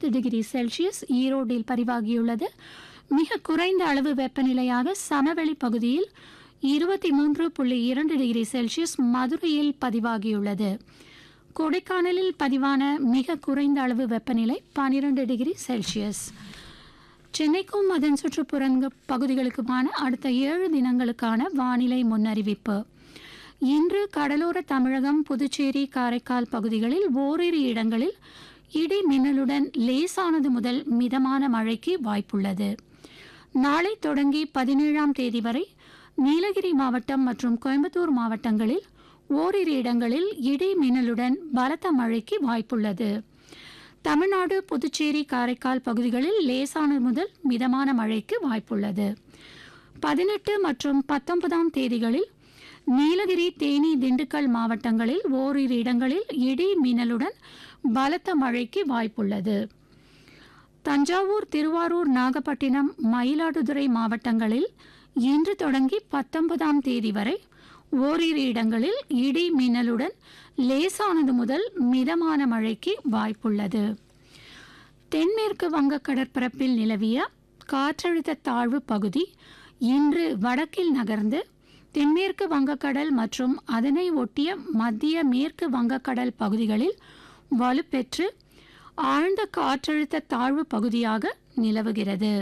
பத்தொன்பது degree Celsius ஈரோடில் பதிவாகியுள்ளது மிக குறைந்த அளவு வெப்பநிலையாக சமவெளி பகுதியில் இருபத்தி மூன்று புள்ளி இரண்டு டிகிரி செல்சியஸ் மதுரையில் பதிவாகியுள்ளது கொடைக்கானலில் பதிவான மிக குறைந்த அளவு வெப்பநிலை பனிரெண்டு டிகிரி செல்சியஸ் சென்னைக்கும் அதன் சுற்றுப்புறங்க பகுதிகளுக்குமான அடுத்த ஏழு தினங்களுக்கான வானிலை முன்னறிவிப்பு இன்று கடலோர தமிழகம் புதுச்சேரி காரைக்கால் பகுதிகளில் ஓரிரு இடங்களில் இடி மின்னலுடன் லேசானது முதல் மிதமான மழைக்கு வாய்ப்புள்ளது நாளை தொடங்கி பதினேழாம் தேதி வரை நீலகிரி மாவட்டம் மற்றும் கோயம்புத்தூர் மாவட்டங்களில் ஓரிரு இடங்களில் இடி மின்னலுடன் பலத்த மழைக்கு வாய்ப்புள்ளது தமிழ்நாடு புதுச்சேரி காரைக்கால் பகுதிகளில் லேசானது முதல் மிதமான மழைக்கு வாய்ப்புள்ளது பதினெட்டு மற்றும் பத்தொன்பதாம் தேதிகளில் நீலகிரி தேனி திண்டுக்கல் மாவட்டங்களில் ஓரிரு இடங்களில் இடி மின்னலுடன் பலத்த மழைக்கு வாய்ப்புள்ளது தஞ்சாவூர் திருவாரூர் நாகப்பட்டினம் மயிலாடுதுறை மாவட்டங்களில் இன்று தொடங்கி பத்தொன்பதாம் தேதி வரை ஓரிரு இடங்களில் இடி மின்னலுடன் லேசானது முதல் மிதமான மழைக்கு வாய்ப்புள்ளது தென்மேற்கு வங்க கடற்பரப்பில் நிலவிய காற்றழுத்த தாழ்வு பகுதி இன்று வடக்கில் நகர்ந்து தென்மேற்கு வங்கக்கடல் மற்றும் அதனை ஒட்டிய மத்திய மேற்கு வங்கக்கடல் பகுதிகளில் வலுப்பெற்று ஆழ்ந்த காற்றழுத்த தாழ்வு பகுதியாக நிலவுகிறது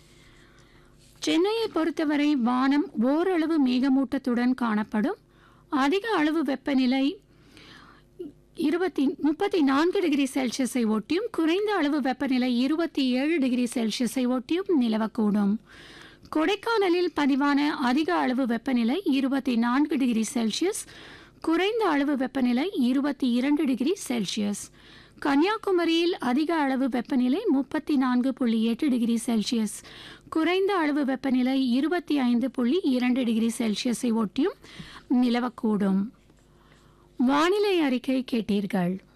சென்னையை பொறுத்தவரை வானம் ஓரளவு மேகமூட்டத்துடன் காணப்படும் அதிக அளவு வெப்பநிலை இருபத்தி முப்பத்தி நான்கு டிகிரி செல்சியஸை ஒட்டியும் குறைந்த அளவு வெப்பநிலை இருபத்தி ஏழு டிகிரி செல்சியஸை ஒட்டியும் நிலவக்கூடும் கொடைக்கானலில் பதிவான அதிக அளவு வெப்பநிலை இருபத்தி நான்கு டிகிரி செல்சியஸ் குறைந்த அளவு வெப்பநிலை இருபத்தி இரண்டு டிகிரி செல்சியஸ் கன்னியாகுமரியில் அதிக அளவு வெப்பநிலை முப்பத்தி நான்கு புள்ளி எட்டு டிகிரி செல்சியஸ் குறைந்த அளவு வெப்பநிலை இருபத்தி ஐந்து புள்ளி இரண்டு டிகிரி செல்சியஸை ஒட்டியும் நிலவக்கூடும் வானிலை அறிக்கை கேட்டீர்கள்